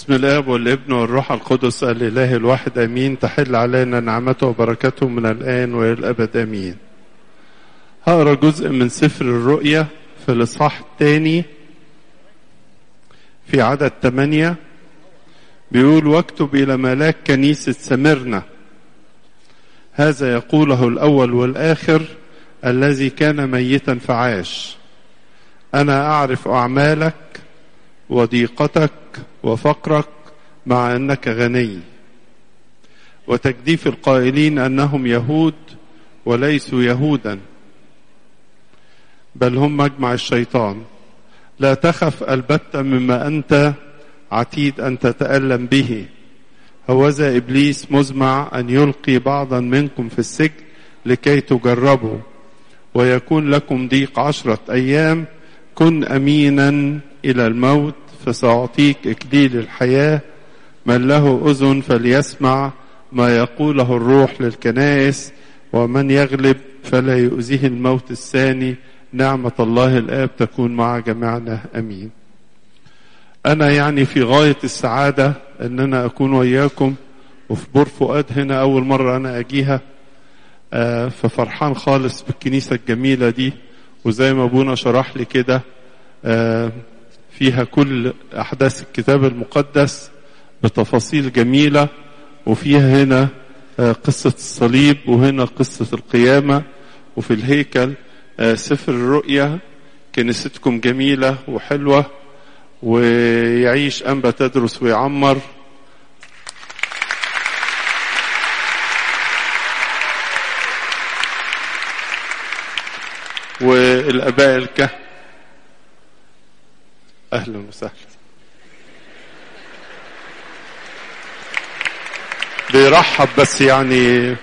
بسم الاب والابن والروح القدس الاله الواحد امين تحل علينا نعمته وبركته من الان والى الابد امين هقرا جزء من سفر الرؤيا في الاصحاح الثاني في عدد ثمانية بيقول واكتب الى ملاك كنيسة سمرنا هذا يقوله الاول والاخر الذي كان ميتا فعاش انا اعرف اعمالك وضيقتك وفقرك مع انك غني وتجديف القائلين انهم يهود وليسوا يهودا بل هم مجمع الشيطان لا تخف البتة مما انت عتيد ان تتالم به هوذا ابليس مزمع ان يلقي بعضا منكم في السجن لكي تجربوا ويكون لكم ضيق عشره ايام كن امينا الى الموت فسأعطيك إكليل الحياة من له أذن فليسمع ما يقوله الروح للكنائس ومن يغلب فلا يؤذيه الموت الثاني نعمة الله الآب تكون مع جميعنا أمين أنا يعني في غاية السعادة أن أنا أكون وياكم وفي بور فؤاد هنا أول مرة أنا أجيها ففرحان خالص بالكنيسة الجميلة دي وزي ما أبونا شرح لي كده فيها كل أحداث الكتاب المقدس بتفاصيل جميلة وفيها هنا قصة الصليب وهنا قصة القيامة وفي الهيكل سفر الرؤيا كنيستكم جميلة وحلوة ويعيش أنبا تدرس ويعمر والآباء الكهنة اهلا وسهلا بيرحب بس يعني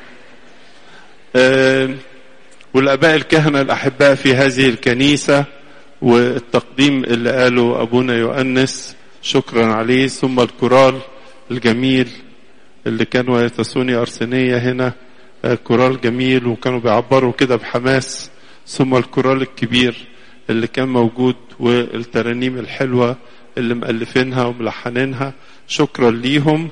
آه والاباء الكهنه الاحباء في هذه الكنيسه والتقديم اللي قاله ابونا يؤنس شكرا عليه ثم الكورال الجميل اللي كانوا يتسوني ارسنيه هنا آه كورال جميل وكانوا بيعبروا كده بحماس ثم الكورال الكبير اللي كان موجود والترانيم الحلوة اللي مؤلفينها وملحنينها شكرا ليهم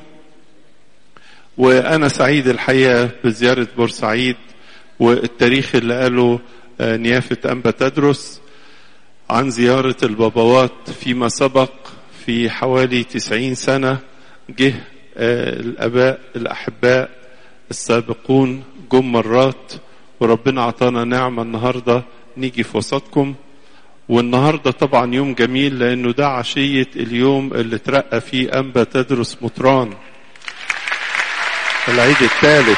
وأنا سعيد الحقيقة بزيارة بورسعيد والتاريخ اللي قاله نيافة أنبا تدرس عن زيارة البابوات فيما سبق في حوالي تسعين سنة جه الأباء الأحباء السابقون جم مرات وربنا عطانا نعمة النهاردة نيجي في وسطكم والنهاردة طبعا يوم جميل لأنه ده عشية اليوم اللي ترقى فيه أنبا تدرس مطران العيد الثالث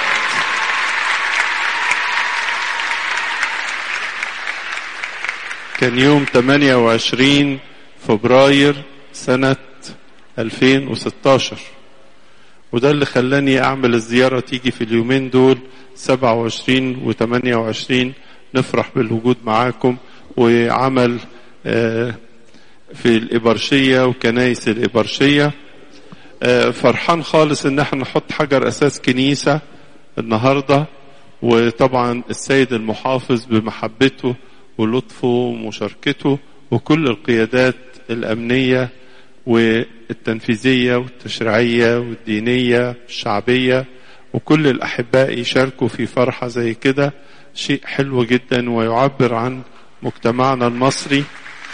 كان يوم 28 فبراير سنة 2016 وده اللي خلاني أعمل الزيارة تيجي في اليومين دول 27 و 28 نفرح بالوجود معاكم وعمل في الإبرشية وكنايس الإبرشية فرحان خالص ان احنا نحط حجر اساس كنيسة النهاردة وطبعا السيد المحافظ بمحبته ولطفه ومشاركته وكل القيادات الأمنية والتنفيذية والتشريعية والدينية الشعبية وكل الأحباء يشاركوا في فرحة زي كده شيء حلو جدا ويعبر عن مجتمعنا المصري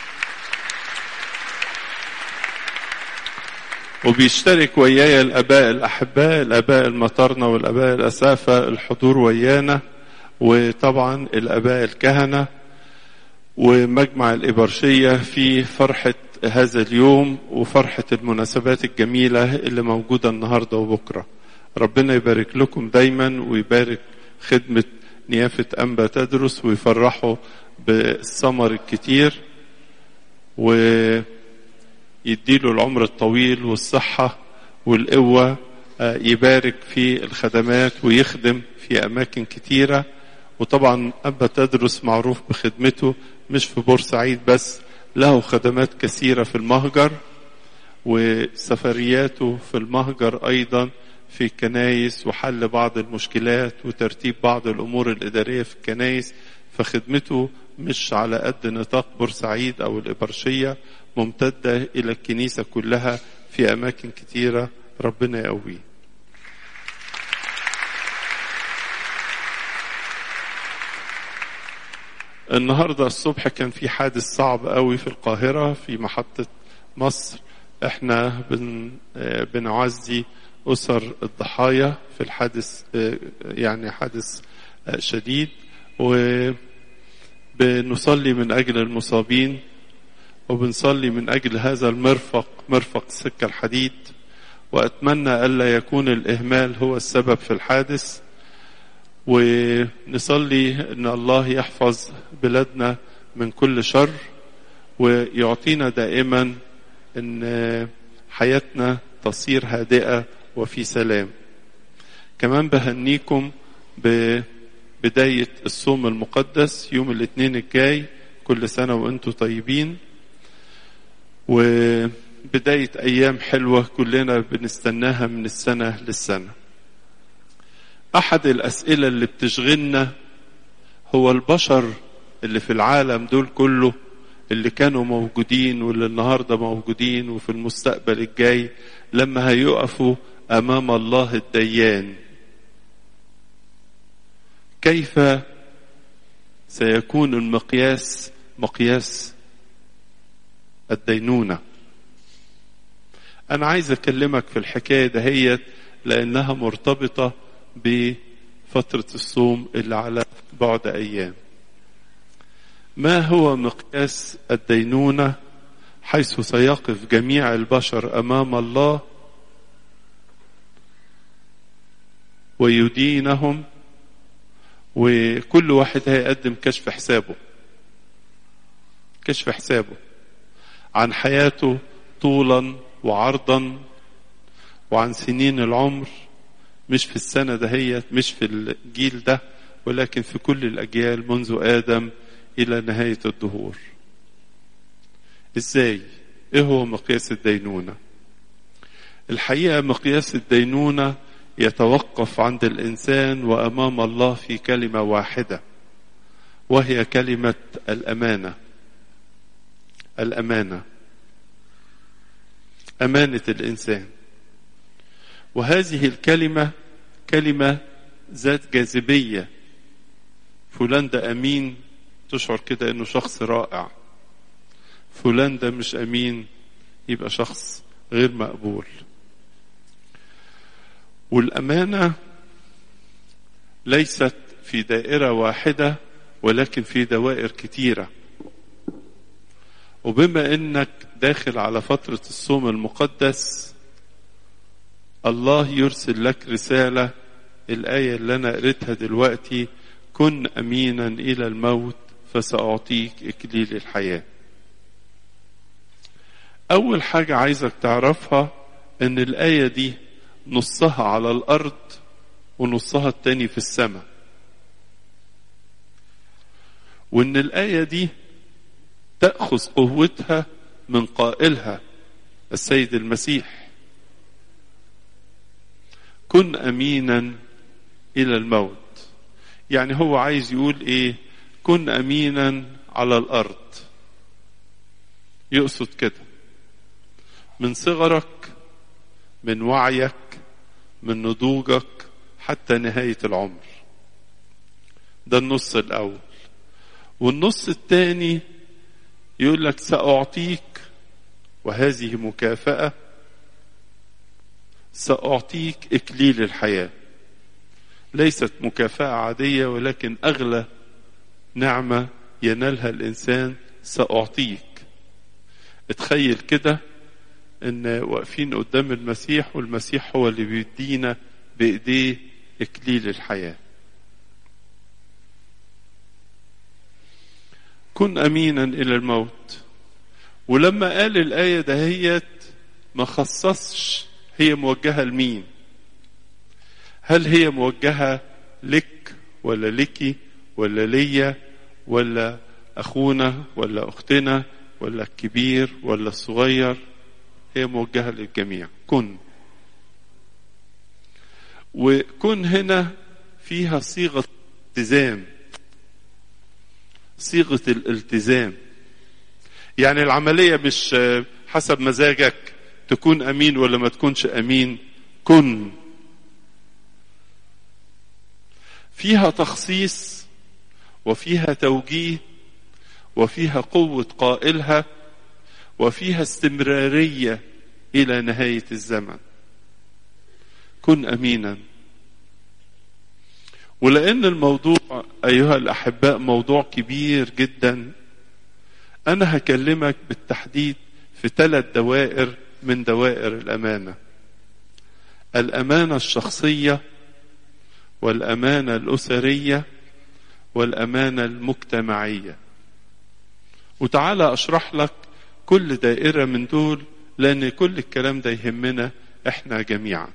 وبيشترك وياي الاباء الاحباء الاباء المطرنه والاباء الاسافه الحضور ويانا وطبعا الاباء الكهنه ومجمع الابرشيه في فرحه هذا اليوم وفرحه المناسبات الجميله اللي موجوده النهارده وبكره ربنا يبارك لكم دايما ويبارك خدمه نيافه انبا تدرس ويفرحوا بالثمر الكتير ويديله العمر الطويل والصحة والقوة يبارك في الخدمات ويخدم في أماكن كتيرة وطبعا أبا تدرس معروف بخدمته مش في بورسعيد بس له خدمات كثيرة في المهجر وسفرياته في المهجر أيضا في الكنايس وحل بعض المشكلات وترتيب بعض الأمور الإدارية في الكنايس فخدمته مش على قد نطاق بورسعيد أو الإبرشية ممتدة إلى الكنيسة كلها في أماكن كتيرة ربنا يقويه النهارده الصبح كان في حادث صعب قوي في القاهرة في محطة مصر احنا بن بنعزي أسر الضحايا في الحادث يعني حادث شديد وبنصلي من أجل المصابين وبنصلي من أجل هذا المرفق مرفق سكة الحديد وأتمنى ألا يكون الإهمال هو السبب في الحادث ونصلي أن الله يحفظ بلادنا من كل شر ويعطينا دائما أن حياتنا تصير هادئة وفي سلام كمان بهنيكم ببداية الصوم المقدس يوم الاثنين الجاي كل سنة وانتم طيبين وبداية أيام حلوة كلنا بنستناها من السنة للسنة أحد الأسئلة اللي بتشغلنا هو البشر اللي في العالم دول كله اللي كانوا موجودين واللي النهارده موجودين وفي المستقبل الجاي لما هيقفوا امام الله الديان كيف سيكون المقياس مقياس الدينونه انا عايز اكلمك في الحكايه دهيت لانها مرتبطه بفتره الصوم اللي على بعد ايام ما هو مقياس الدينونه حيث سيقف جميع البشر امام الله ويدينهم وكل واحد هيقدم كشف حسابه كشف حسابه عن حياته طولا وعرضا وعن سنين العمر مش في السنة دهيت مش في الجيل ده ولكن في كل الأجيال منذ آدم إلى نهاية الدهور إزاي؟ إيه هو مقياس الدينونة؟ الحقيقة مقياس الدينونة يتوقف عند الإنسان وأمام الله في كلمة واحدة وهي كلمة الأمانة الأمانة أمانة الإنسان وهذه الكلمة كلمة ذات جاذبية فلان ده أمين تشعر كده إنه شخص رائع فلان ده مش أمين يبقى شخص غير مقبول والأمانة ليست في دائرة واحدة ولكن في دوائر كتيرة وبما انك داخل على فترة الصوم المقدس الله يرسل لك رسالة الآية اللي أنا قريتها دلوقتي كن أمينا إلى الموت فسأعطيك إكليل الحياة أول حاجة عايزك تعرفها إن الآية دي نصها على الأرض ونصها التاني في السماء وإن الآية دي تأخذ قوتها من قائلها السيد المسيح كن أمينا إلى الموت يعني هو عايز يقول إيه كن أمينا على الأرض يقصد كده من صغرك من وعيك من نضوجك حتى نهاية العمر ده النص الأول والنص الثاني يقول لك سأعطيك وهذه مكافأة سأعطيك إكليل الحياة ليست مكافأة عادية ولكن أغلى نعمة ينالها الإنسان سأعطيك اتخيل كده ان واقفين قدام المسيح والمسيح هو اللي بيدينا بايديه اكليل الحياه كن امينا الى الموت ولما قال الايه دهيت ما خصصش هي موجهه لمين هل هي موجهه لك ولا لك ولا ليا ولا اخونا ولا اختنا ولا الكبير ولا الصغير هي موجهة للجميع كن وكن هنا فيها صيغة التزام صيغة الالتزام يعني العملية مش حسب مزاجك تكون امين ولا ما تكونش امين كن فيها تخصيص وفيها توجيه وفيها قوه قائلها وفيها استمراريه الى نهايه الزمن كن امينا ولان الموضوع ايها الاحباء موضوع كبير جدا انا هكلمك بالتحديد في ثلاث دوائر من دوائر الامانه الامانه الشخصيه والامانه الاسريه والامانه المجتمعيه وتعالى اشرح لك كل دائره من دول لان كل الكلام ده يهمنا احنا جميعا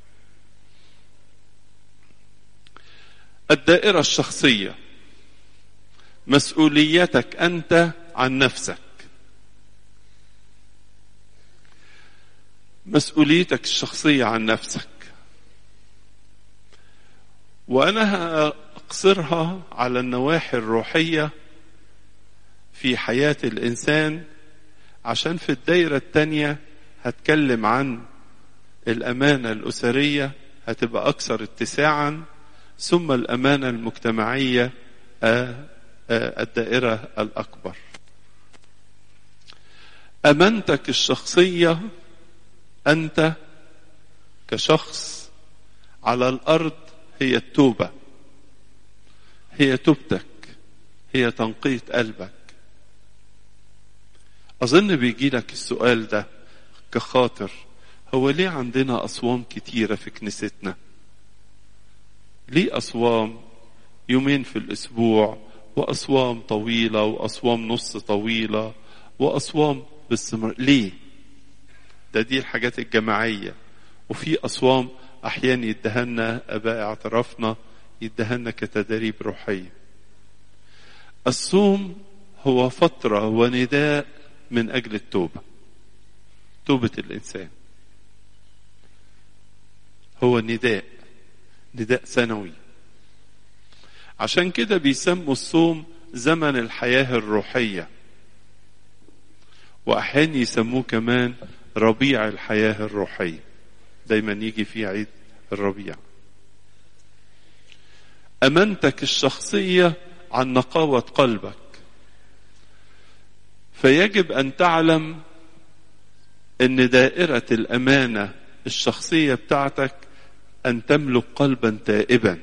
الدائره الشخصيه مسؤوليتك انت عن نفسك مسؤوليتك الشخصيه عن نفسك وانا هاقصرها على النواحي الروحيه في حياه الانسان عشان في الدايره الثانيه هتكلم عن الامانه الاسريه هتبقى اكثر اتساعا ثم الامانه المجتمعيه الدائره الاكبر امانتك الشخصيه انت كشخص على الارض هي التوبه هي توبتك هي تنقيه قلبك اظن بيجي لك السؤال ده كخاطر هو ليه عندنا اصوام كتيره في كنيستنا ليه اصوام يومين في الاسبوع واصوام طويله واصوام نص طويله واصوام باستمرار ليه ده دي الحاجات الجماعيه وفي اصوام احيانا يدهنا اباء اعترافنا يدهنا كتدريب روحيه الصوم هو فتره ونداء من اجل التوبه توبه الانسان هو نداء نداء سنوي عشان كده بيسموا الصوم زمن الحياه الروحيه واحيانا يسموه كمان ربيع الحياه الروحيه دايما يجي في عيد الربيع امانتك الشخصيه عن نقاوه قلبك فيجب ان تعلم ان دائره الامانه الشخصيه بتاعتك ان تملك قلبا تائبا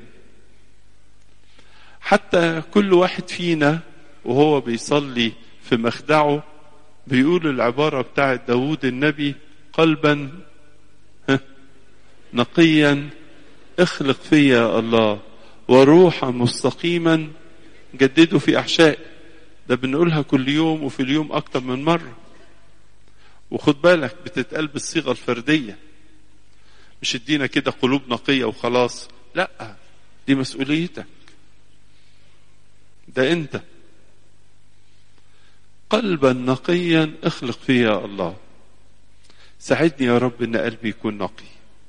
حتى كل واحد فينا وهو بيصلي في مخدعه بيقول العباره بتاعت داوود النبي قلبا نقيا اخلق فيا يا الله وروحا مستقيما جدده في احشائي ده بنقولها كل يوم وفي اليوم اكتر من مره وخد بالك بتتقال بالصيغه الفرديه مش ادينا كده قلوب نقيه وخلاص لا دي مسؤوليتك ده انت قلبا نقيا اخلق فيا يا الله ساعدني يا رب ان قلبي يكون نقي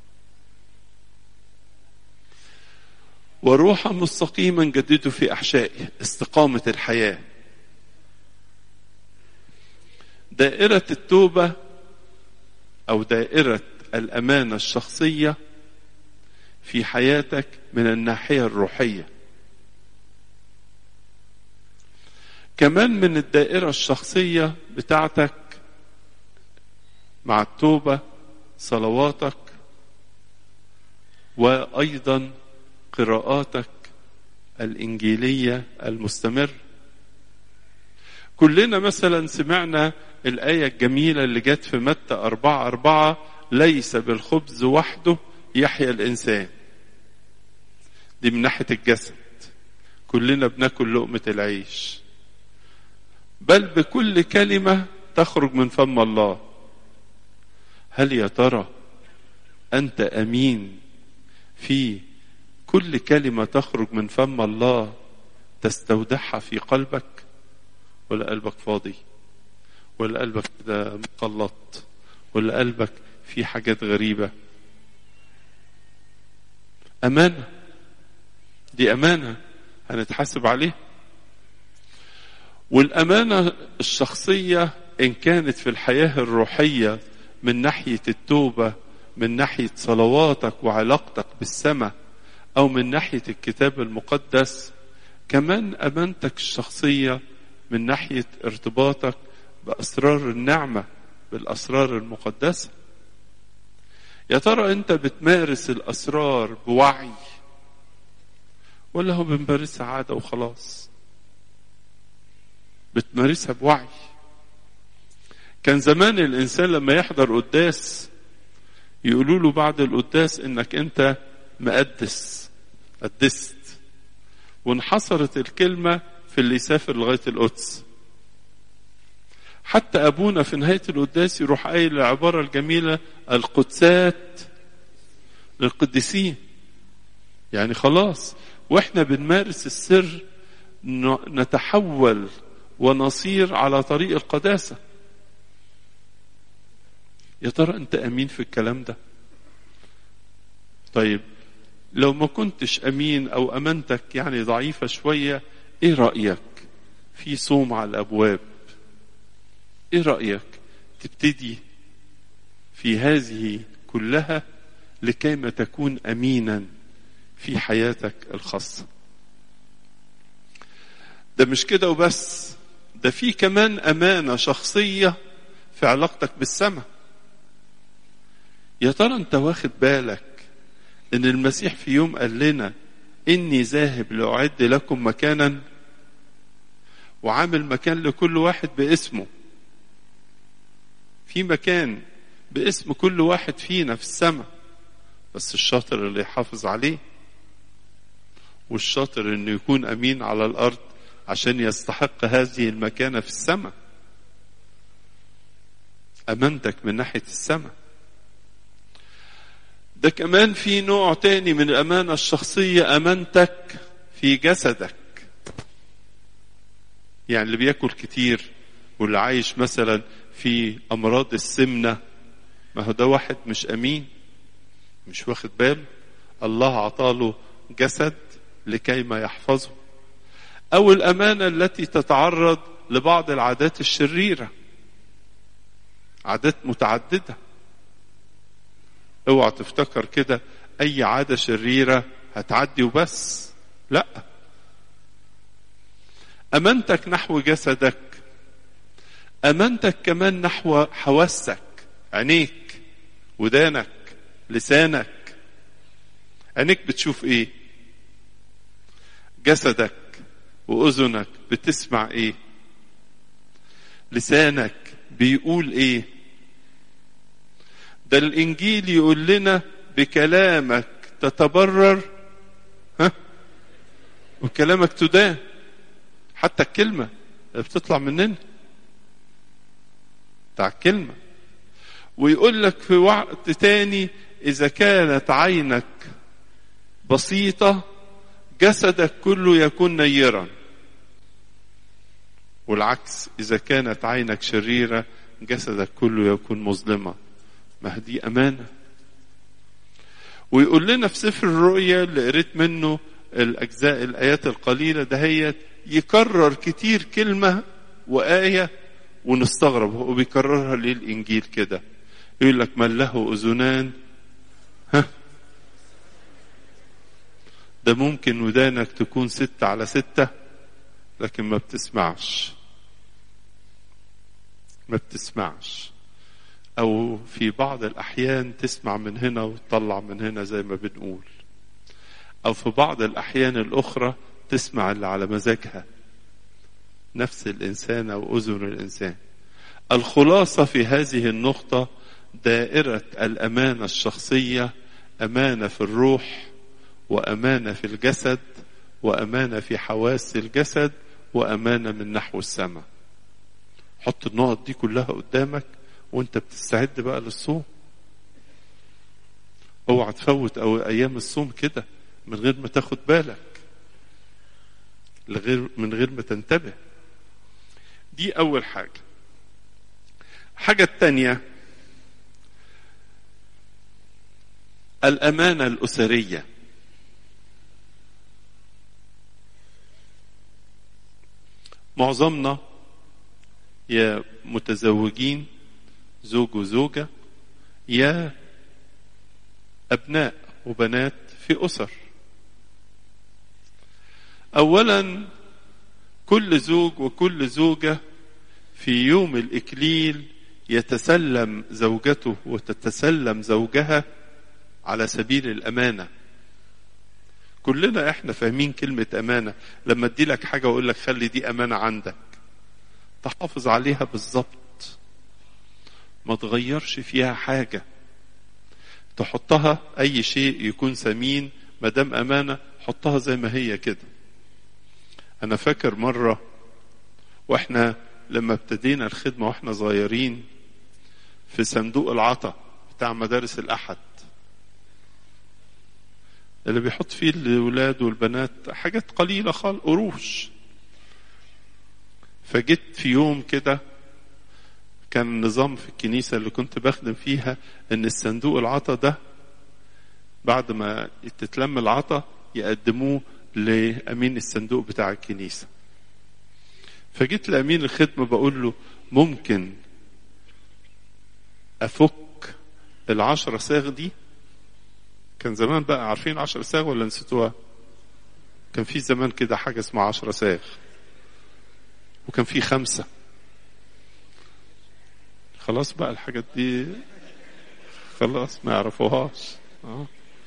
وروحا مستقيما جدده في احشائي استقامه الحياه دائره التوبه او دائره الامانه الشخصيه في حياتك من الناحيه الروحيه كمان من الدائره الشخصيه بتاعتك مع التوبه صلواتك وايضا قراءاتك الانجيليه المستمر كلنا مثلا سمعنا الايه الجميله اللي جت في متى أربعة أربعة ليس بالخبز وحده يحيا الانسان دي من ناحيه الجسد كلنا بناكل لقمه العيش بل بكل كلمه تخرج من فم الله هل يا ترى انت امين في كل كلمه تخرج من فم الله تستودعها في قلبك ولا قلبك فاضي ولا قلبك كده مقلط ولا قلبك في حاجات غريبه امانه دي امانه هنتحاسب عليها والامانه الشخصيه ان كانت في الحياه الروحيه من ناحية التوبة من ناحية صلواتك وعلاقتك بالسماء أو من ناحية الكتاب المقدس كمان أمانتك الشخصية من ناحية ارتباطك بأسرار النعمة بالأسرار المقدسة يا ترى أنت بتمارس الأسرار بوعي ولا هو بنمارسها عادة وخلاص بتمارسها بوعي كان زمان الإنسان لما يحضر قداس يقولوا له بعد القداس إنك أنت مقدس قدست وانحصرت الكلمة في اللي يسافر لغاية القدس حتى أبونا في نهاية القداس يروح قايل العبارة الجميلة القدسات للقديسين يعني خلاص واحنا بنمارس السر نتحول ونصير على طريق القداسة يا ترى انت امين في الكلام ده طيب لو ما كنتش امين او امانتك يعني ضعيفة شوية ايه رأيك في صوم على الابواب ايه رأيك تبتدي في هذه كلها لكيما تكون امينا في حياتك الخاصة ده مش كده وبس ده في كمان امانة شخصية في علاقتك بالسماء يا ترى انت واخد بالك ان المسيح في يوم قال لنا اني ذاهب لاعد لكم مكانا وعامل مكان لكل واحد باسمه في مكان باسم كل واحد فينا في السماء بس الشاطر اللي يحافظ عليه والشاطر انه يكون امين على الارض عشان يستحق هذه المكانه في السماء امانتك من ناحيه السماء ده كمان في نوع تاني من الامانه الشخصيه امانتك في جسدك يعني اللي بياكل كتير واللي عايش مثلا في امراض السمنه ما هو ده واحد مش امين مش واخد باله الله عطاله جسد لكي ما يحفظه او الامانه التي تتعرض لبعض العادات الشريره عادات متعدده اوعى تفتكر كده اي عاده شريره هتعدي وبس لا امانتك نحو جسدك امانتك كمان نحو حواسك عينيك ودانك لسانك عينيك بتشوف ايه جسدك واذنك بتسمع ايه لسانك بيقول ايه ده الانجيل يقول لنا بكلامك تتبرر ها وكلامك تدان حتى الكلمه اللي بتطلع مننا بتاع الكلمه ويقول لك في وقت تاني اذا كانت عينك بسيطه جسدك كله يكون نيرا والعكس اذا كانت عينك شريره جسدك كله يكون مظلما ما دي امانه ويقول لنا في سفر الرؤيا اللي قريت منه الاجزاء الايات القليله دهيت يكرر كتير كلمه وايه ونستغرب هو بيكررها ليه الانجيل كده يقول لك من له اذنان ها ده ممكن ودانك تكون ستة على ستة لكن ما بتسمعش ما بتسمعش أو في بعض الأحيان تسمع من هنا وتطلع من هنا زي ما بنقول أو في بعض الأحيان الأخرى تسمع اللي على مزاجها نفس الإنسان أو أذن الإنسان الخلاصة في هذه النقطة دائرة الأمانة الشخصية أمانة في الروح وأمانة في الجسد وأمانة في حواس الجسد وأمانة من نحو السماء حط النقط دي كلها قدامك وانت بتستعد بقى للصوم اوعى تفوت او ايام الصوم كده من غير ما تاخد بالك لغير من غير ما تنتبه دي اول حاجه الحاجه الثانيه الامانه الاسريه معظمنا يا متزوجين زوج وزوجة يا أبناء وبنات في أسر أولا كل زوج وكل زوجة في يوم الإكليل يتسلم زوجته وتتسلم زوجها على سبيل الأمانة كلنا احنا فاهمين كلمة أمانة لما ادي لك حاجة واقول لك خلي دي أمانة عندك تحافظ عليها بالظبط ما تغيرش فيها حاجة تحطها أي شيء يكون ثمين ما دام أمانة حطها زي ما هي كده أنا فاكر مرة وإحنا لما ابتدينا الخدمة وإحنا صغيرين في صندوق العطا بتاع مدارس الأحد اللي بيحط فيه الولاد والبنات حاجات قليلة خالص قروش فجيت في يوم كده كان النظام في الكنيسة اللي كنت بخدم فيها ان الصندوق العطا ده بعد ما تتلم العطا يقدموه لأمين الصندوق بتاع الكنيسة فجيت لأمين الخدمة بقول له ممكن أفك العشرة صاغ دي كان زمان بقى عارفين عشرة صاغ ولا نسيتوها كان في زمان كده حاجة اسمها عشرة صاغ وكان في خمسة خلاص بقى الحاجات دي خلاص ما يعرفوهاش آه.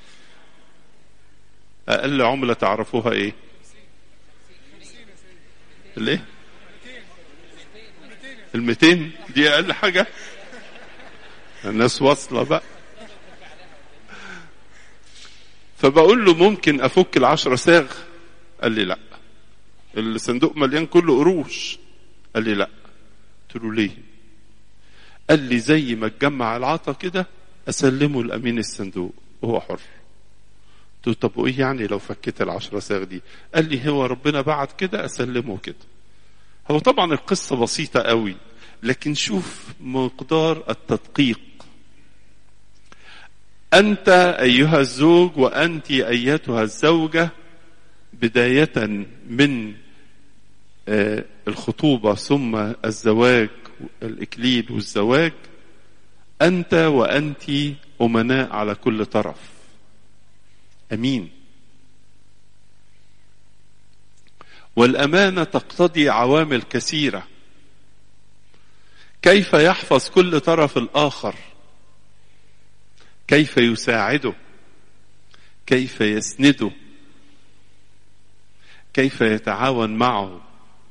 أقل عملة تعرفوها إيه؟ الإيه؟ الميتين دي أقل حاجة الناس واصلة بقى فبقول له ممكن أفك العشرة ساغ قال لي لا الصندوق مليان كله قروش قال لي لا قلت له ليه قال لي زي ما تجمع العطا كده أسلمه لأمين الصندوق وهو حر قلت له طب وايه يعني لو فكيت العشرة ساغ دي قال لي هو ربنا بعت كده اسلمه كده هو طبعا القصة بسيطة قوي لكن شوف مقدار التدقيق أنت أيها الزوج وأنت أيتها الزوجة بداية من الخطوبة ثم الزواج الإكليل والزواج أنت وأنت أمناء على كل طرف امين والامانه تقتضي عوامل كثيره كيف يحفظ كل طرف الاخر كيف يساعده كيف يسنده كيف يتعاون معه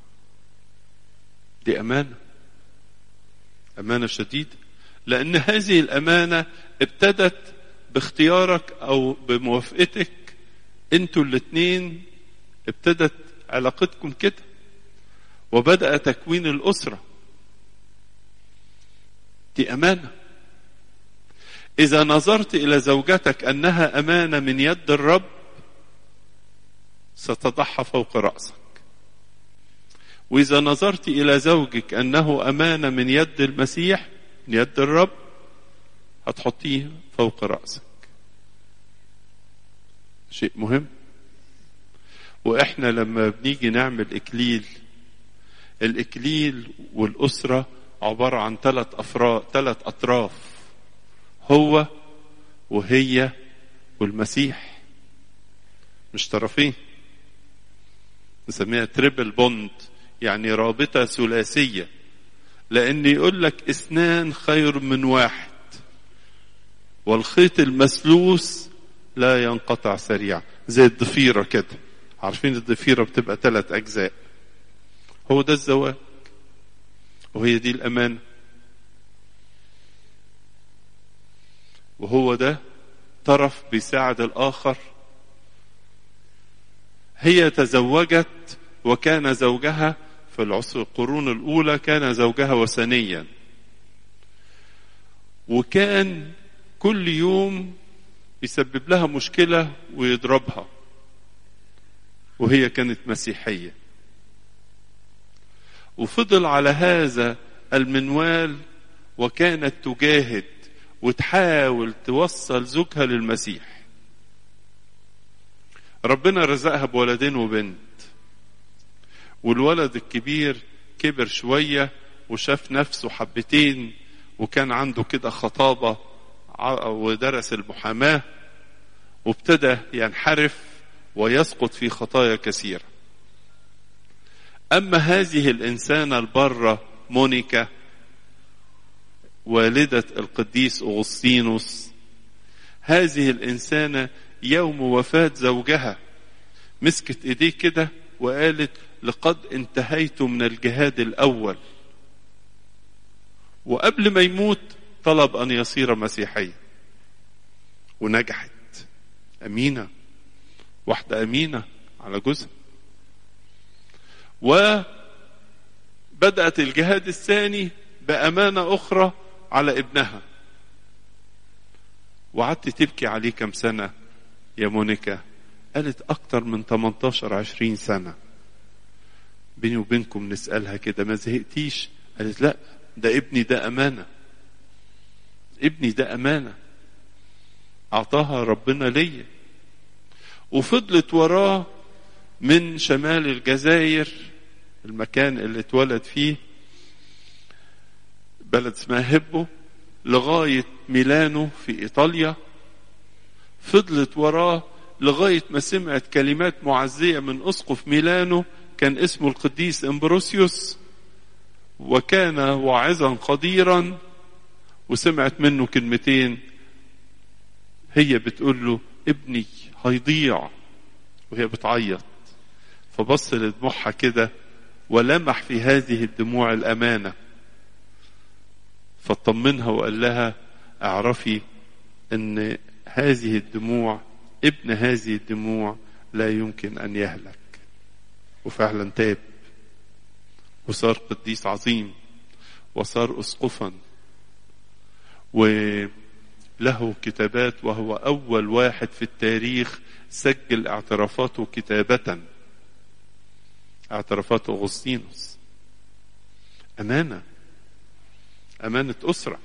دي امانه امانه شديده لان هذه الامانه ابتدت باختيارك او بموافقتك انتوا الاثنين ابتدت علاقتكم كده وبدا تكوين الاسره دي امانه اذا نظرت الى زوجتك انها امانه من يد الرب ستضعها فوق راسك واذا نظرت الى زوجك انه امانه من يد المسيح من يد الرب هتحطيه فوق رأسك شيء مهم واحنا لما بنيجي نعمل اكليل الاكليل والاسره عباره عن ثلاث افراد ثلاث اطراف هو وهي والمسيح مش طرفين نسميها تريبل بوند يعني رابطه ثلاثيه لان يقول لك اثنان خير من واحد والخيط المسلوس لا ينقطع سريعا زي الضفيرة كده عارفين الضفيرة بتبقى ثلاث أجزاء هو ده الزواج وهي دي الأمانة وهو ده طرف بيساعد الآخر هي تزوجت وكان زوجها في العصر القرون الأولى كان زوجها وثنيا وكان كل يوم يسبب لها مشكلة ويضربها وهي كانت مسيحية وفضل على هذا المنوال وكانت تجاهد وتحاول توصل زوجها للمسيح ربنا رزقها بولدين وبنت والولد الكبير كبر شوية وشاف نفسه حبتين وكان عنده كده خطابة ودرس المحاماة وابتدى ينحرف ويسقط في خطايا كثيرة أما هذه الإنسانة البرة مونيكا والدة القديس أغسطينوس هذه الإنسانة يوم وفاة زوجها مسكت إيديه كده وقالت لقد انتهيت من الجهاد الأول وقبل ما يموت طلب أن يصير مسيحيا ونجحت أمينة واحدة أمينة على جوزها وبدأت الجهاد الثاني بأمانة أخرى على ابنها وقعدت تبكي عليه كم سنة يا مونيكا قالت أكتر من 18 20 سنة بيني وبينكم نسألها كده ما زهقتيش قالت لا ده ابني ده أمانة ابني ده أمانة أعطاها ربنا ليا وفضلت وراه من شمال الجزائر المكان اللي اتولد فيه بلد اسمها هبو لغاية ميلانو في إيطاليا فضلت وراه لغاية ما سمعت كلمات معزية من أسقف ميلانو كان اسمه القديس امبروسيوس وكان واعظا قديرا وسمعت منه كلمتين هي بتقول له ابني هيضيع وهي بتعيط فبص لدموعها كده ولمح في هذه الدموع الأمانة فطمنها وقال لها اعرفي ان هذه الدموع ابن هذه الدموع لا يمكن ان يهلك وفعلا تاب وصار قديس عظيم وصار اسقفا وله كتابات وهو اول واحد في التاريخ سجل اعترافاته كتابه اعترافات اغسطينوس امانه امانه اسره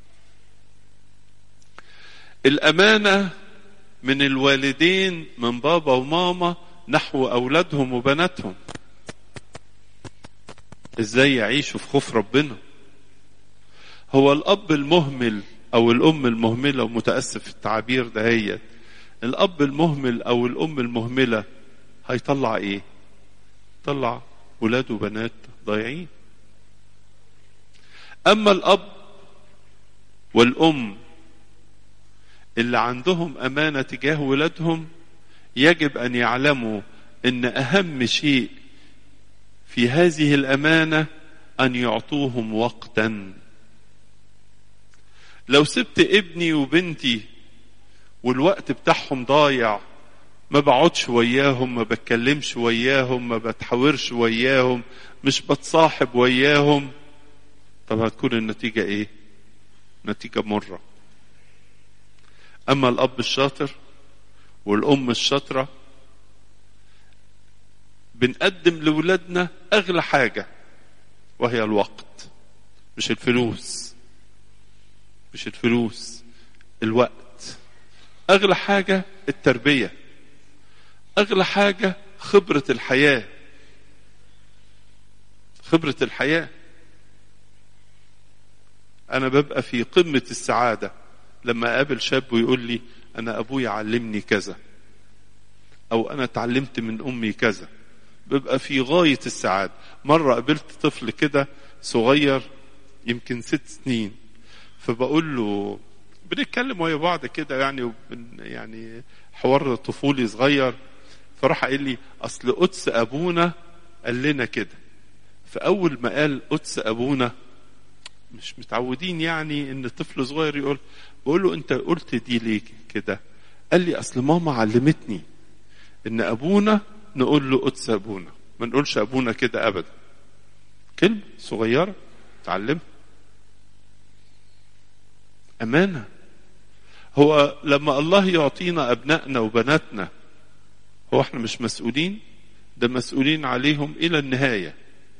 الامانه من الوالدين من بابا وماما نحو اولادهم وبناتهم ازاي يعيشوا في خوف ربنا هو الاب المهمل او الام المهمله ومتاسف في التعابير دهيت الاب المهمل او الام المهمله هيطلع ايه طلع ولاد وبنات ضايعين اما الاب والام اللي عندهم امانه تجاه ولادهم يجب ان يعلموا ان اهم شيء في هذه الامانه ان يعطوهم وقتا لو سبت ابني وبنتي والوقت بتاعهم ضايع ما بقعدش وياهم ما بتكلمش وياهم ما بتحاورش وياهم مش بتصاحب وياهم طب هتكون النتيجة ايه نتيجة مرة اما الاب الشاطر والام الشاطرة بنقدم لولادنا اغلى حاجة وهي الوقت مش الفلوس مش الفلوس الوقت اغلى حاجة التربية اغلى حاجة خبرة الحياة خبرة الحياة انا ببقى في قمة السعادة لما اقابل شاب ويقول لي انا ابويا علمني كذا او انا اتعلمت من امي كذا ببقى في غاية السعادة مرة قابلت طفل كده صغير يمكن ست سنين فبقول له بنتكلم ويا بعض كده يعني يعني حوار طفولي صغير فراح قال لي اصل قدس ابونا قال لنا كده فاول ما قال قدس ابونا مش متعودين يعني ان طفل صغير يقول بقول له انت قلت دي ليه كده قال لي اصل ماما علمتني ان ابونا نقول له قدس ابونا ما نقولش ابونا كده ابدا كلمه صغيره تعلمها امانه هو لما الله يعطينا ابنائنا وبناتنا هو احنا مش مسؤولين ده مسؤولين عليهم الى النهايه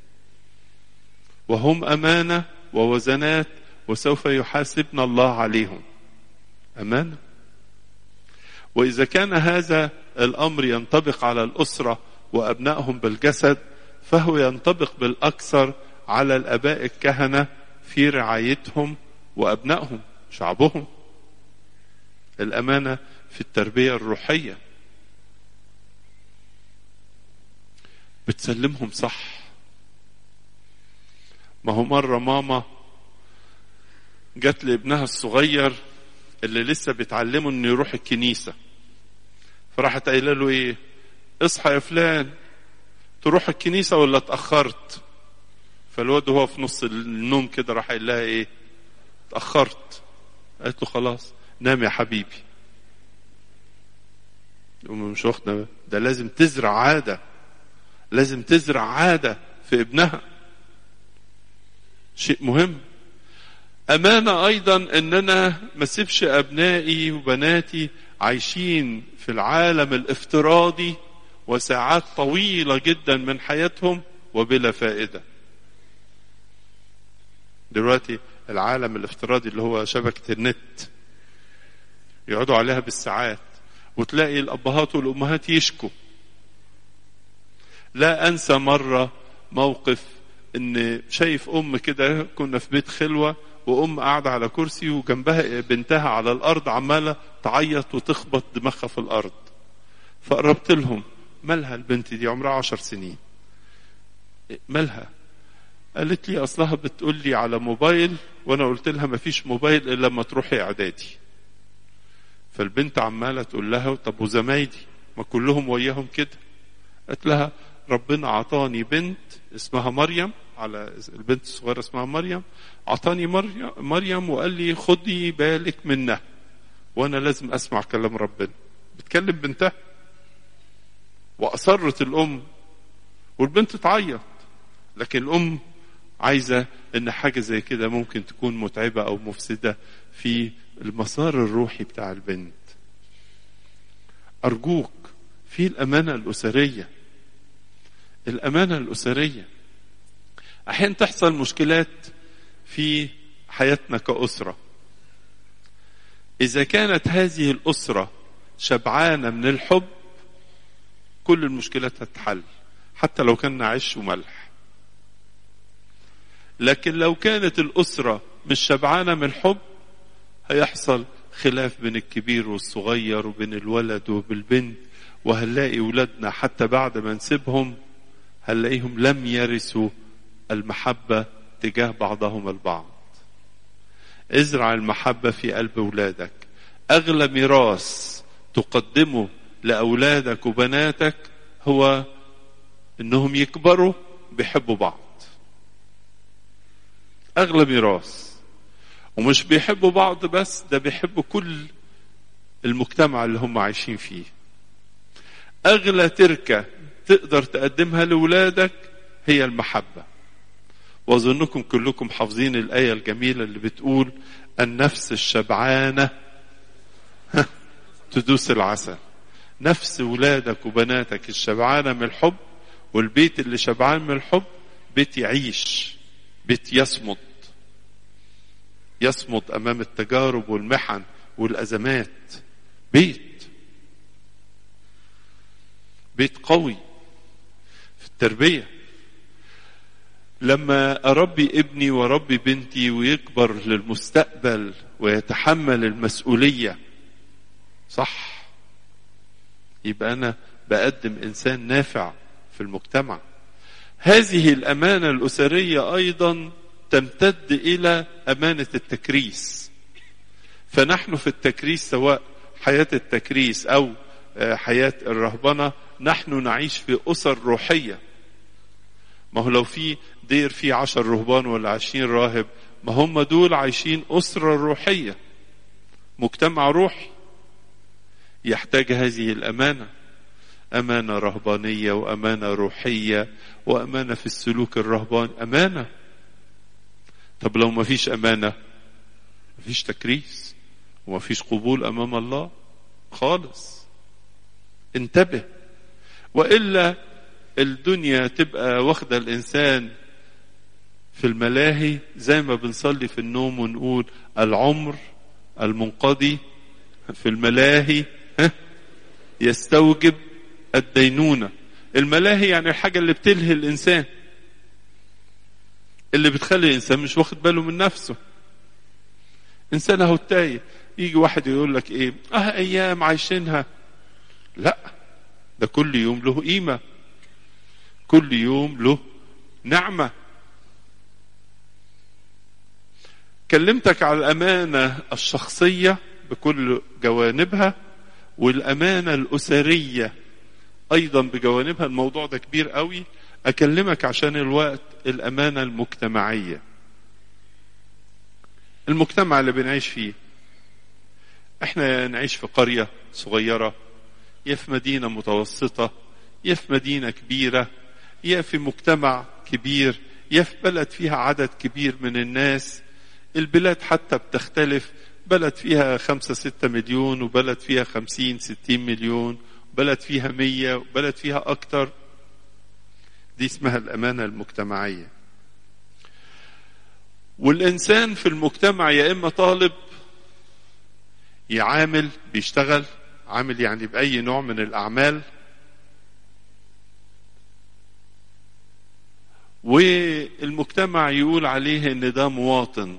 وهم امانه ووزنات وسوف يحاسبنا الله عليهم امانه واذا كان هذا الامر ينطبق على الاسره وابنائهم بالجسد فهو ينطبق بالاكثر على الاباء الكهنه في رعايتهم وابنائهم شعبهم الأمانة في التربية الروحية بتسلمهم صح ما هو مرة ماما جات لابنها الصغير اللي لسه بيتعلمه انه يروح الكنيسة فراحت قايله له ايه اصحى يا فلان تروح الكنيسة ولا اتأخرت فالواد هو في نص النوم كده راح قايل لها ايه اتأخرت قالت له خلاص نام يا حبيبي يقوم مش واخده ده لازم تزرع عادة لازم تزرع عادة في ابنها شيء مهم أمانة أيضا أن أنا ما اسيبش أبنائي وبناتي عايشين في العالم الافتراضي وساعات طويلة جدا من حياتهم وبلا فائدة دلوقتي العالم الافتراضي اللي هو شبكة النت يقعدوا عليها بالساعات وتلاقي الأبهات والأمهات يشكوا لا أنسى مرة موقف إن شايف أم كده كنا في بيت خلوة وأم قاعدة على كرسي وجنبها بنتها على الأرض عمالة تعيط وتخبط دماغها في الأرض فقربت لهم مالها البنت دي عمرها عشر سنين مالها قالت لي أصلها بتقول لي على موبايل وأنا قلت لها مفيش موبايل إلا لما تروحي إعدادي فالبنت عمالة تقول لها طب وزمايلي ما كلهم وياهم كده قالت لها ربنا عطاني بنت اسمها مريم على البنت الصغيرة اسمها مريم عطاني مريم, مريم وقال لي خدي بالك منها وانا لازم اسمع كلام ربنا بتكلم بنتها واصرت الام والبنت تعيط لكن الام عايزة ان حاجة زي كده ممكن تكون متعبة او مفسدة في المسار الروحي بتاع البنت ارجوك في الامانة الاسرية الامانة الاسرية احيانا تحصل مشكلات في حياتنا كأسرة إذا كانت هذه الأسرة شبعانة من الحب كل المشكلات هتتحل حتى لو كان عيش وملح لكن لو كانت الأسرة مش شبعانة من الحب هيحصل خلاف بين الكبير والصغير وبين الولد وبالبنت وهنلاقي ولادنا حتى بعد ما نسيبهم هنلاقيهم لم يرثوا المحبة تجاه بعضهم البعض ازرع المحبة في قلب أولادك أغلى ميراث تقدمه لأولادك وبناتك هو إنهم يكبروا بيحبوا بعض أغلى ميراث ومش بيحبوا بعض بس ده بيحبوا كل المجتمع اللي هم عايشين فيه أغلى تركة تقدر تقدمها لأولادك هي المحبة واظنكم كلكم حافظين الايه الجميله اللي بتقول النفس الشبعانه تدوس العسل نفس ولادك وبناتك الشبعانه من الحب والبيت اللي شبعان من الحب بيت يعيش بيت يصمد يصمد امام التجارب والمحن والازمات بيت بيت قوي في التربيه لما اربي ابني واربي بنتي ويكبر للمستقبل ويتحمل المسؤوليه صح يبقى انا بقدم انسان نافع في المجتمع هذه الامانه الاسريه ايضا تمتد الى امانه التكريس فنحن في التكريس سواء حياه التكريس او حياه الرهبنه نحن نعيش في اسر روحيه ما هو لو في دير فيه عشر رهبان ولا عشرين راهب ما هم دول عايشين أسرة روحية مجتمع روحي يحتاج هذه الأمانة أمانة رهبانية وأمانة روحية وأمانة في السلوك الرهباني أمانة طب لو ما فيش أمانة ما فيش تكريس وما فيش قبول أمام الله خالص انتبه وإلا الدنيا تبقى واخدة الإنسان في الملاهي زي ما بنصلي في النوم ونقول العمر المنقضي في الملاهي يستوجب الدينونة الملاهي يعني الحاجة اللي بتلهي الإنسان اللي بتخلي الإنسان مش واخد باله من نفسه إنسان أهو تايه يجي واحد يقول لك ايه اه ايام عايشينها لا ده كل يوم له قيمة كل يوم له نعمة كلمتك على الأمانة الشخصية بكل جوانبها والأمانة الأسرية أيضا بجوانبها الموضوع ده كبير قوي أكلمك عشان الوقت الأمانة المجتمعية المجتمع اللي بنعيش فيه احنا نعيش في قرية صغيرة يا في مدينة متوسطة يا في مدينة كبيرة يا في مجتمع كبير يا في بلد فيها عدد كبير من الناس البلاد حتى بتختلف بلد فيها خمسة ستة مليون وبلد فيها خمسين ستين مليون بلد فيها مية وبلد فيها أكتر دي اسمها الأمانة المجتمعية والإنسان في المجتمع يا إما طالب يعامل بيشتغل عامل يعني بأي نوع من الأعمال والمجتمع يقول عليه ان ده مواطن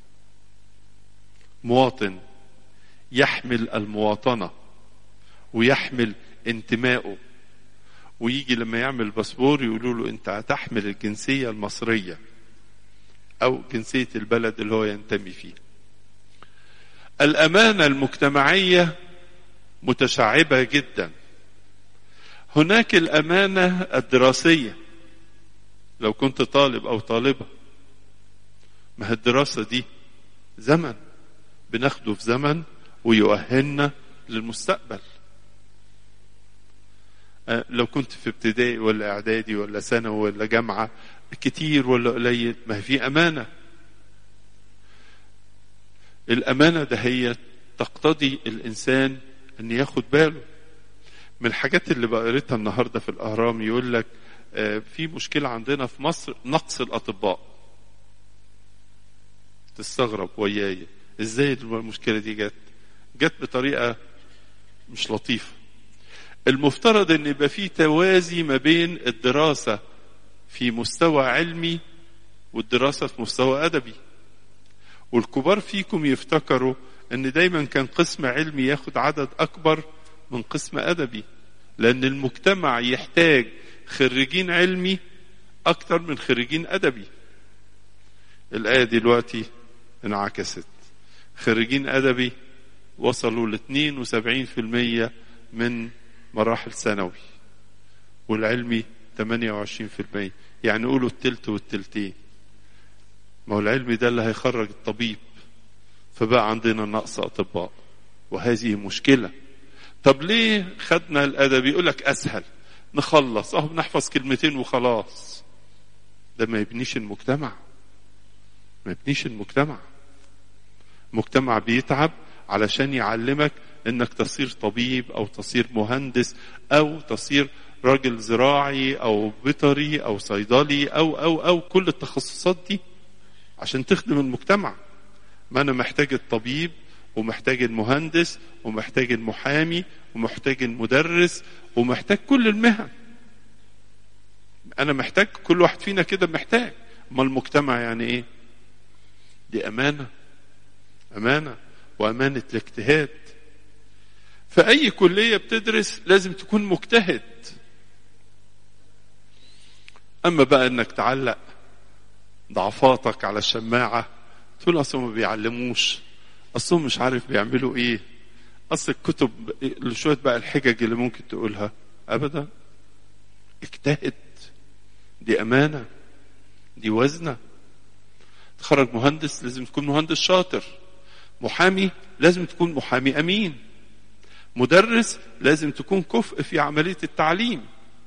مواطن يحمل المواطنة ويحمل انتمائه ويجي لما يعمل باسبور يقولوا له انت هتحمل الجنسية المصرية او جنسية البلد اللي هو ينتمي فيه الامانة المجتمعية متشعبة جدا هناك الامانة الدراسية لو كنت طالب او طالبة ما هي الدراسة دي زمن بناخده في زمن ويؤهلنا للمستقبل لو كنت في ابتدائي ولا اعدادي ولا ثانوي ولا جامعه كتير ولا قليل ما هي في امانه الامانه ده هي تقتضي الانسان ان ياخد باله من الحاجات اللي بقريتها النهارده في الاهرام يقول لك في مشكله عندنا في مصر نقص الاطباء تستغرب وياي ازاي المشكله دي جت جت بطريقه مش لطيفه المفترض ان يبقى في توازي ما بين الدراسه في مستوى علمي والدراسه في مستوى ادبي والكبار فيكم يفتكروا ان دايما كان قسم علمي ياخد عدد اكبر من قسم ادبي لان المجتمع يحتاج خريجين علمي اكتر من خريجين ادبي الايه دلوقتي انعكست خريجين ادبي وصلوا ل 72% من مراحل ثانوي والعلمي 28% يعني قولوا التلت والتلتين ما هو العلمي ده اللي هيخرج الطبيب فبقى عندنا نقص اطباء وهذه مشكله طب ليه خدنا الادبي يقول لك اسهل نخلص اهو بنحفظ كلمتين وخلاص ده ما يبنيش المجتمع ما يبنيش المجتمع مجتمع بيتعب علشان يعلمك انك تصير طبيب او تصير مهندس او تصير راجل زراعي او بيطري او صيدلي او او او كل التخصصات دي عشان تخدم المجتمع ما انا محتاج الطبيب ومحتاج المهندس ومحتاج المحامي ومحتاج المدرس ومحتاج كل المهن انا محتاج كل واحد فينا كده محتاج ما المجتمع يعني ايه دي امانه امانه وامانه الاجتهاد فأي كلية بتدرس لازم تكون مجتهد أما بقى إنك تعلق ضعفاتك على الشماعة تقول أصل ما بيعلموش أصلهم مش عارف بيعملوا إيه أصل الكتب شوية بقى الحجج اللي ممكن تقولها أبدا اجتهد دي أمانة دي وزنة تخرج مهندس لازم تكون مهندس شاطر محامي لازم تكون محامي أمين مدرس لازم تكون كفء في عملية التعليم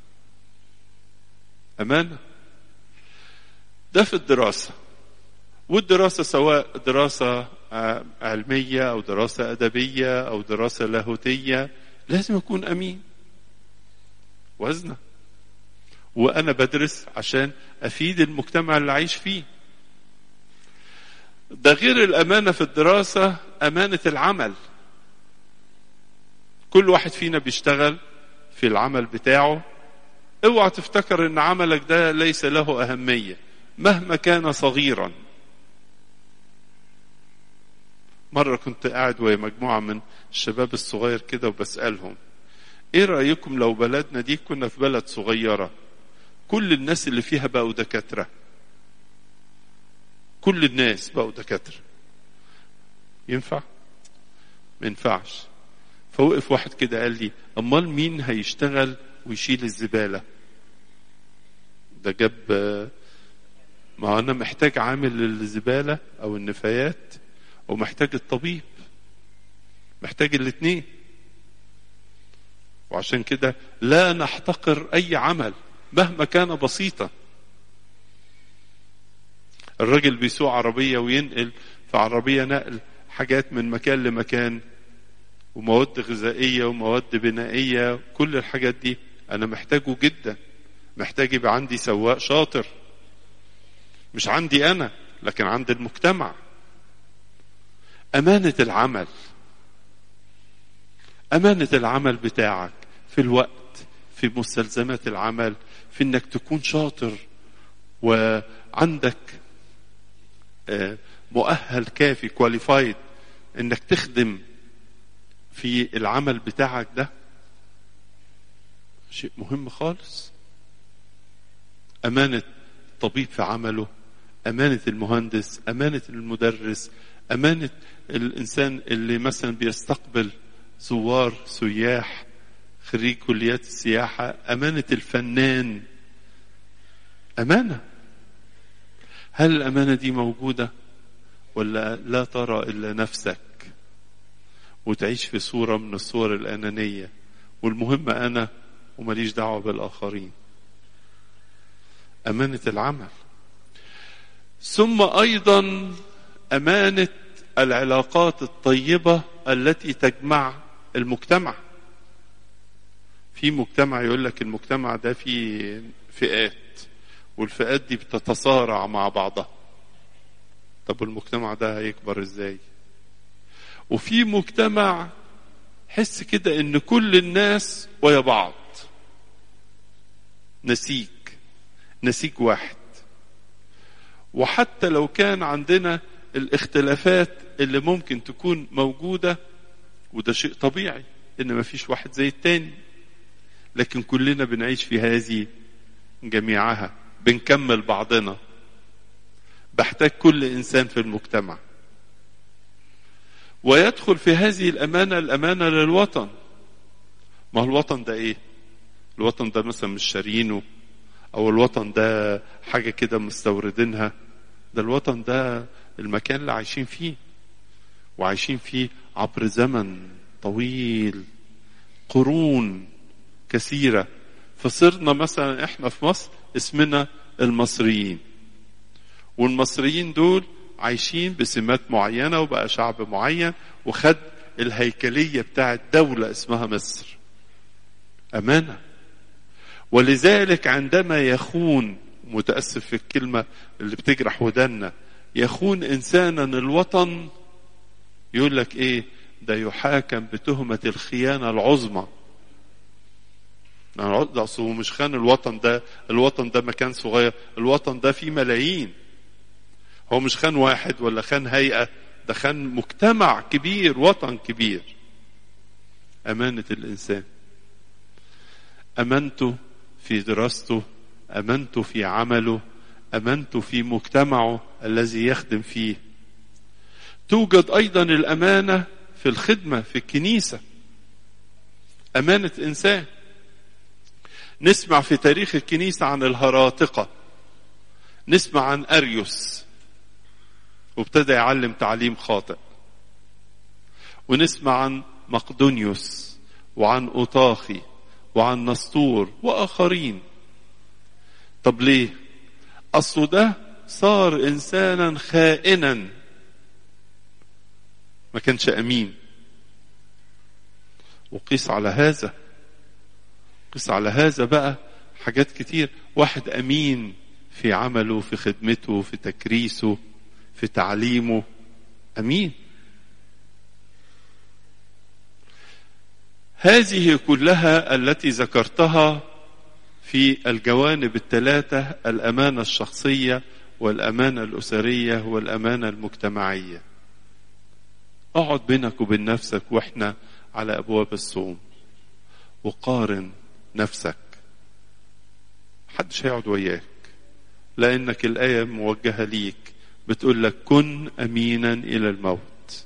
أمانة ده في الدراسة والدراسة سواء دراسة علمية أو دراسة أدبية أو دراسة لاهوتية لازم أكون أمين وزنة وأنا بدرس عشان أفيد المجتمع اللي عايش فيه ده غير الأمانة في الدراسة أمانة العمل كل واحد فينا بيشتغل في العمل بتاعه اوعى تفتكر ان عملك ده ليس له اهميه مهما كان صغيرا مرة كنت قاعد وهي مجموعة من الشباب الصغير كده وبسألهم ايه رأيكم لو بلدنا دي كنا في بلد صغيرة كل الناس اللي فيها بقوا دكاترة كل الناس بقوا دكاترة ينفع ما ينفعش فوقف واحد كده قال لي امال مين هيشتغل ويشيل الزبالة ده جاب ما انا محتاج عامل للزبالة او النفايات ومحتاج الطبيب محتاج الاثنين وعشان كده لا نحتقر اي عمل مهما كان بسيطا الراجل بيسوق عربية وينقل في عربية نقل حاجات من مكان لمكان ومواد غذائية ومواد بنائية كل الحاجات دي أنا محتاجه جدا محتاج يبقى عندي سواق شاطر مش عندي أنا لكن عند المجتمع أمانة العمل أمانة العمل بتاعك في الوقت في مستلزمات العمل في انك تكون شاطر وعندك مؤهل كافي كواليفايد انك تخدم في العمل بتاعك ده شيء مهم خالص أمانة الطبيب في عمله أمانة المهندس أمانة المدرس أمانة الإنسان اللي مثلا بيستقبل زوار سياح خريج كليات السياحة أمانة الفنان أمانة هل الأمانة دي موجودة ولا لا ترى إلا نفسك وتعيش في صورة من الصور الأنانية والمهم أنا ومليش دعوة بالآخرين أمانة العمل ثم أيضا أمانة العلاقات الطيبة التي تجمع المجتمع في مجتمع يقول لك المجتمع ده فيه فئات والفئات دي بتتصارع مع بعضها طب المجتمع ده هيكبر ازاي وفي مجتمع حس كده ان كل الناس ويا بعض نسيج نسيج واحد وحتى لو كان عندنا الاختلافات اللي ممكن تكون موجودة وده شيء طبيعي ان مفيش واحد زي التاني لكن كلنا بنعيش في هذه جميعها بنكمل بعضنا بحتاج كل انسان في المجتمع ويدخل في هذه الامانه الامانه للوطن ما هو الوطن ده ايه الوطن ده مثلا مش شارينه او الوطن ده حاجه كده مستوردينها ده الوطن ده المكان اللي عايشين فيه وعايشين فيه عبر زمن طويل قرون كثيرة فصرنا مثلا احنا في مصر اسمنا المصريين والمصريين دول عايشين بسمات معينة وبقى شعب معين وخد الهيكلية بتاعت دولة اسمها مصر أمانة ولذلك عندما يخون متأسف في الكلمة اللي بتجرح ودنا يخون إنسانا الوطن يقول لك إيه ده يحاكم بتهمة الخيانة العظمى ده أصله مش خان الوطن ده الوطن ده مكان صغير الوطن ده فيه ملايين هو مش خان واحد ولا خان هيئة ده خان مجتمع كبير وطن كبير أمانة الإنسان أمانته في دراسته أمانته في عمله أمانته في مجتمعه الذي يخدم فيه توجد أيضا الأمانة في الخدمة في الكنيسة أمانة إنسان نسمع في تاريخ الكنيسة عن الهراطقة نسمع عن أريوس وابتدى يعلم تعليم خاطئ ونسمع عن مقدونيوس وعن أوطاخي وعن نسطور وآخرين طب ليه أصله ده صار إنسانا خائنا ما كانش أمين وقيس على هذا قيس على هذا بقى حاجات كتير واحد أمين في عمله في خدمته في تكريسه في تعليمه أمين هذه كلها التي ذكرتها في الجوانب الثلاثة الأمانة الشخصية والأمانة الأسرية والأمانة المجتمعية اقعد بينك وبين نفسك واحنا على ابواب الصوم وقارن نفسك محدش هيقعد وياك لانك الايه موجهه ليك بتقول لك كن امينا الى الموت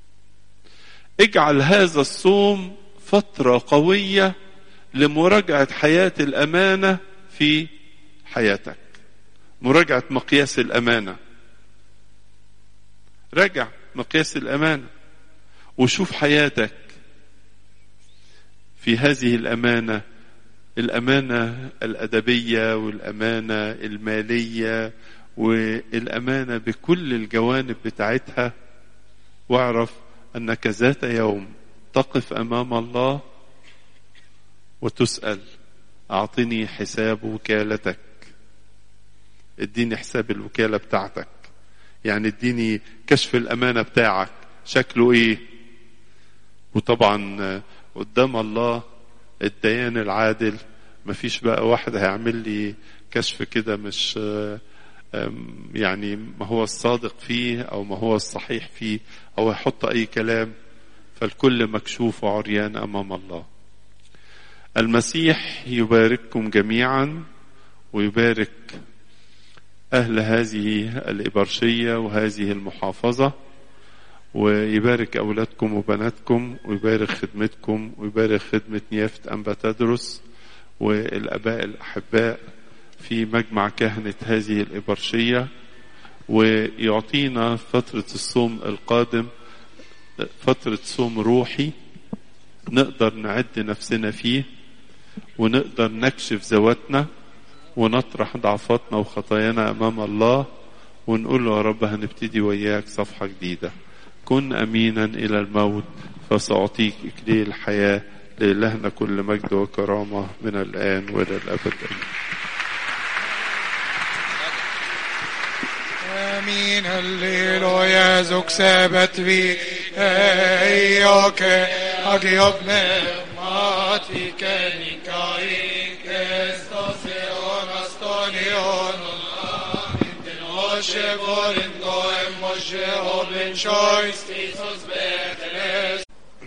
اجعل هذا الصوم فتره قويه لمراجعه حياه الامانه في حياتك مراجعه مقياس الامانه راجع مقياس الامانه وشوف حياتك في هذه الامانه الامانه الادبيه والامانه الماليه والامانه بكل الجوانب بتاعتها واعرف انك ذات يوم تقف امام الله وتسال اعطني حساب وكالتك اديني حساب الوكاله بتاعتك يعني اديني كشف الامانه بتاعك شكله ايه وطبعا قدام الله الديان العادل مفيش بقى واحد هيعمل لي كشف كده مش يعني ما هو الصادق فيه او ما هو الصحيح فيه او هيحط اي كلام فالكل مكشوف وعريان امام الله المسيح يبارككم جميعا ويبارك اهل هذه الابرشيه وهذه المحافظه ويبارك أولادكم وبناتكم ويبارك خدمتكم ويبارك خدمة نيافة أنبا تدرس والآباء الأحباء في مجمع كهنة هذه الإبرشية ويعطينا فترة الصوم القادم فترة صوم روحي نقدر نعد نفسنا فيه ونقدر نكشف ذواتنا ونطرح ضعفاتنا وخطايانا أمام الله ونقول له يا رب هنبتدي وياك صفحة جديدة كن امينا الى الموت فساعطيك اكليل الحياه لالهنا كل مجد وكرامه من الان والى الابد امين هللويا زوك سبت بي ايوك اجيبنا ماتي كنيكاي كستوس اونستونيون Moshe vorin goem Moshe oben choice Jesus beteles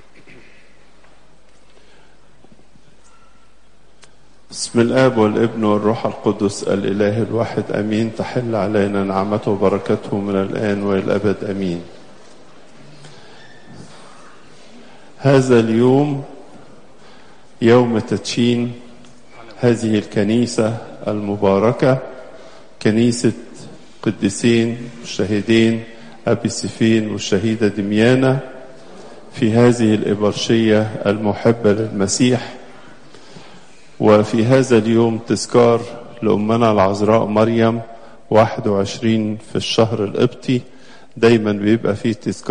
بسم الاب والابن والروح القدس الاله الواحد امين تحل علينا نعمته وبركته من الان والى الابد امين هذا اليوم يوم تدشين هذه الكنيسه المباركه كنيسه قديسين الشهيدين أبي سفين والشهيدة دميانة في هذه الإبرشية المحبة للمسيح وفي هذا اليوم تذكار لأمنا العذراء مريم 21 في الشهر القبطي دايما بيبقى فيه تذكار